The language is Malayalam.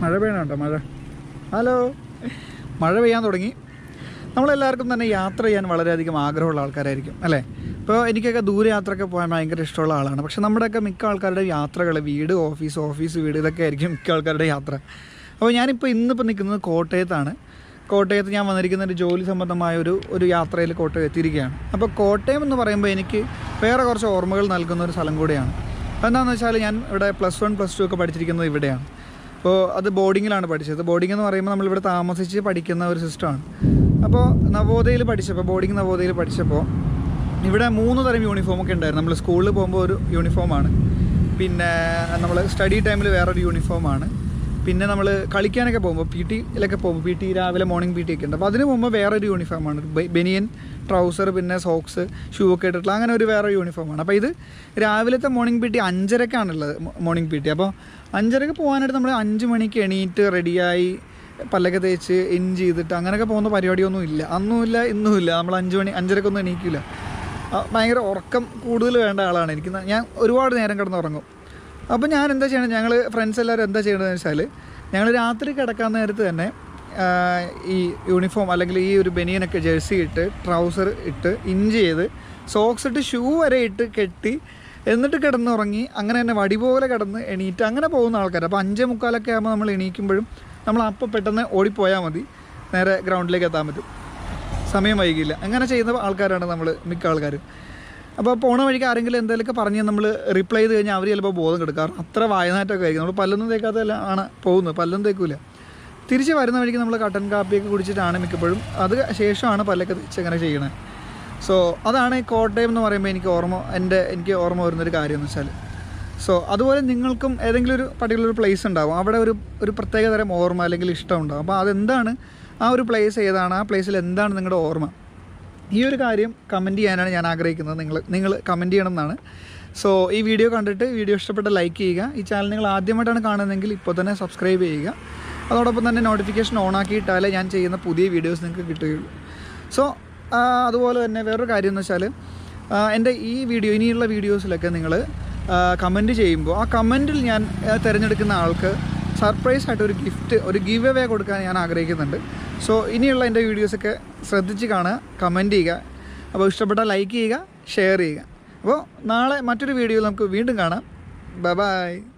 മഴ പെയ്യണം കേട്ടോ മഴ ഹലോ മഴ പെയ്യാൻ തുടങ്ങി നമ്മളെല്ലാവർക്കും തന്നെ യാത്ര ചെയ്യാൻ വളരെയധികം ആഗ്രഹമുള്ള ആൾക്കാരായിരിക്കും അല്ലേ ഇപ്പോൾ എനിക്കൊക്കെ ദൂരയാത്രയൊക്കെ പോകാൻ ഭയങ്കര ഇഷ്ടമുള്ള ആളാണ് പക്ഷെ നമ്മുടെയൊക്കെ മിക്ക ആൾക്കാരുടെ യാത്രകൾ വീട് ഓഫീസ് ഓഫീസ് വീട് ഇതൊക്കെ ആയിരിക്കും മിക്ക ആൾക്കാരുടെ യാത്ര അപ്പോൾ ഞാനിപ്പോൾ ഇന്നിപ്പോൾ നിൽക്കുന്നത് കോട്ടയത്താണ് കോട്ടയത്ത് ഞാൻ വന്നിരിക്കുന്ന ഒരു ജോലി സംബന്ധമായ ഒരു ഒരു യാത്രയിൽ കോട്ടയം എത്തിയിരിക്കുകയാണ് അപ്പോൾ കോട്ടയം എന്ന് പറയുമ്പോൾ എനിക്ക് വേറെ കുറച്ച് ഓർമ്മകൾ നൽകുന്ന ഒരു സ്ഥലം കൂടിയാണ് എന്താണെന്ന് വെച്ചാൽ ഞാൻ ഇവിടെ പ്ലസ് വൺ പ്ലസ് ടു ഒക്കെ പഠിച്ചിരിക്കുന്നത് ഇവിടെയാണ് അപ്പോൾ അത് ബോർഡിങ്ങിലാണ് പഠിച്ചത് ബോർഡിംഗ് എന്ന് പറയുമ്പോൾ നമ്മളിവിടെ താമസിച്ച് പഠിക്കുന്ന ഒരു സിസ്റ്റമാണ് അപ്പോൾ നവോദയയിൽ പഠിച്ചപ്പോൾ ബോർഡിംഗ് നവോദയയിൽ പഠിച്ചപ്പോൾ ഇവിടെ മൂന്ന് തരം യൂണിഫോം ഒക്കെ ഉണ്ടായിരുന്നു നമ്മൾ സ്കൂളിൽ പോകുമ്പോൾ ഒരു യൂണിഫോമാണ് പിന്നെ നമ്മൾ സ്റ്റഡി ടൈമിൽ വേറൊരു യൂണിഫോമാണ് പിന്നെ നമ്മൾ കളിക്കാനൊക്കെ പോകുമ്പോൾ പി ടിയിലൊക്കെ പോകുമ്പോൾ പി ടി രാവിലെ മോർണിംഗ് പി ടി ഒക്കെ ഉണ്ട് അപ്പോൾ അതിന് പോകുമ്പോൾ വേറൊരു യൂണിഫോമാണ് ബെ- ബനിയൻ ട്രൗസർ പിന്നെ സോക്സ് ഷൂ ഒക്കെ ഇട്ടിട്ടുള്ള അങ്ങനെ ഒരു വേറെ യൂണിഫോമാണ് അപ്പോൾ ഇത് രാവിലത്തെ മോർണിംഗ് പി ടി അഞ്ചരക്കാണുള്ളത് മോർണിംഗ് പി ടി അപ്പോൾ അഞ്ചരക്ക് പോകാനായിട്ട് നമ്മൾ അഞ്ച് മണിക്ക് എണീറ്റ് റെഡിയായി പല്ലൊക്കെ തേച്ച് ഇൻ ചെയ്തിട്ട് അങ്ങനെയൊക്കെ പോകുന്ന പരിപാടിയൊന്നും ഇല്ല അന്നുമില്ല ഇന്നുമില്ല നമ്മൾ അഞ്ച് മണി അഞ്ചരക്കൊന്നും എണീക്കില്ല ആ, ഭയങ്കര ഉറക്കം കൂടുതൽ വേണ്ട ആളാണ് എനിക്ക് ന- ഞാൻ ഒരുപാട് നേരം കിടന്ന് ഉറങ്ങും അപ്പോൾ ഞാൻ എന്താ ചെയ്യണത് ഞങ്ങൾ ഫ്രണ്ട്സ് എല്ലാവരും എന്താ ചെയ്യണമെന്ന് വെച്ചാൽ ഞങ്ങൾ രാത്രി കിടക്കാൻ നേരത്ത് തന്നെ ആ, ഈ യൂണിഫോം അല്ലെങ്കിൽ ഈ ഒരു ബനിയനൊക്കെ ജേഴ്സി ഇട്ട് ട്രൗസർ ഇട്ട് ഇഞ്ച് ചെയ്ത് സോക്സ് ഇട്ട് ഷൂ വരെ ഇട്ട് കെട്ടി എന്നിട്ട് കിടന്നുറങ്ങി അങ്ങനെ തന്നെ വടി പോലെ കിടന്ന് എണീറ്റ് അങ്ങനെ പോകുന്ന ആൾക്കാർ അപ്പോൾ അഞ്ചേ മുക്കാലൊക്കെ ആകുമ്പോൾ നമ്മൾ എണീക്കുമ്പോഴും നമ്മൾ അപ്പോൾ പെട്ടെന്ന് ഓടിപ്പോയാൽ മതി നേരെ ഗ്രൗണ്ടിലേക്ക് എത്താൻ പറ്റും സമയം വൈകില്ല അങ്ങനെ ചെയ്യുന്ന ആൾക്കാരാണ് നമ്മൾ മിക്ക ആൾക്കാരും അപ്പോൾ പോണ വഴിക്ക് ആരെങ്കിലും എന്തെങ്കിലുമൊക്കെ പറഞ്ഞ് നമ്മൾ റിപ്ലൈ ചെയ്ത് കഴിഞ്ഞാൽ അവർ ചിലപ്പോൾ ബോധം കെടുക്കാറ് അത്ര വായനാറ്റമൊക്കെ ആയിരിക്കും നമ്മൾ പല്ലൊന്നും തേക്കാത്തല്ല ആണ് പോകുന്നത് പല്ലൊന്നും തേക്കൂല തിരിച്ച് വരുന്ന വഴിക്ക് നമ്മൾ കട്ടൻ കാപ്പിയൊക്കെ കുടിച്ചിട്ടാണ് മിക്കപ്പോഴും അത് ശേഷമാണ് പല്ലൊക്കെ തിരിച്ച് അങ്ങനെ ചെയ്യണത് സോ അതാണ് ഈ കോട്ടയം എന്ന് പറയുമ്പോൾ എനിക്ക് ഓർമ്മ എൻ്റെ എനിക്ക് ഓർമ്മ വരുന്നൊരു കാര്യം എന്ന് വെച്ചാൽ സോ അതുപോലെ നിങ്ങൾക്കും ഏതെങ്കിലും ഒരു പർട്ടിക്കുലർ പ്ലേസ് ഉണ്ടാവും അവിടെ ഒരു ഒരു പ്രത്യേക തരം ഓർമ്മ അല്ലെങ്കിൽ ഇഷ്ടം ഉണ്ടാവും അപ്പോൾ അതെന്താണ് ആ ഒരു പ്ലേസ് ഏതാണ് ആ പ്ലേസിൽ എന്താണ് നിങ്ങളുടെ ഓർമ്മ ഈ ഒരു കാര്യം കമൻറ്റ് ചെയ്യാനാണ് ഞാൻ ആഗ്രഹിക്കുന്നത് നിങ്ങൾ നിങ്ങൾ കമൻറ്റ് ചെയ്യണം എന്നാണ് സോ ഈ വീഡിയോ കണ്ടിട്ട് വീഡിയോ ഇഷ്ടപ്പെട്ട ലൈക്ക് ചെയ്യുക ഈ ചാനൽ നിങ്ങൾ ആദ്യമായിട്ടാണ് കാണുന്നതെങ്കിൽ ഇപ്പോൾ തന്നെ സബ്സ്ക്രൈബ് ചെയ്യുക അതോടൊപ്പം തന്നെ നോട്ടിഫിക്കേഷൻ ഓൺ ആക്കിയിട്ടാലേ ഞാൻ ചെയ്യുന്ന പുതിയ വീഡിയോസ് നിങ്ങൾക്ക് കിട്ടുകയുള്ളൂ സോ അതുപോലെ തന്നെ വേറൊരു കാര്യം എന്ന് വെച്ചാൽ ആ, എൻ്റെ ഈ വീഡിയോ ഇനിയുള്ള വീഡിയോസിലൊക്കെ നിങ്ങൾ കമൻറ്റ് ചെയ്യുമ്പോൾ ആ കമൻറ്റിൽ ഞാൻ ആ, തിരഞ്ഞെടുക്കുന്ന ആൾക്ക് സർപ്രൈസ് ആയിട്ട് ഒരു ഗിഫ്റ്റ് ഒരു ഗിവ് അവേ കൊടുക്കാൻ ഞാൻ ആഗ്രഹിക്കുന്നുണ്ട് സോ ഇനിയുള്ള എൻ്റെ വീഡിയോസൊക്കെ ശ്രദ്ധിച്ച് കാണുക കമൻറ്റ് ചെയ്യുക അപ്പോൾ ഇഷ്ടപ്പെട്ടാൽ ലൈക്ക് ചെയ്യുക ഷെയർ ചെയ്യുക അപ്പോൾ നാളെ മറ്റൊരു വീഡിയോയിൽ നമുക്ക് വീണ്ടും കാണാം ബൈ ബൈ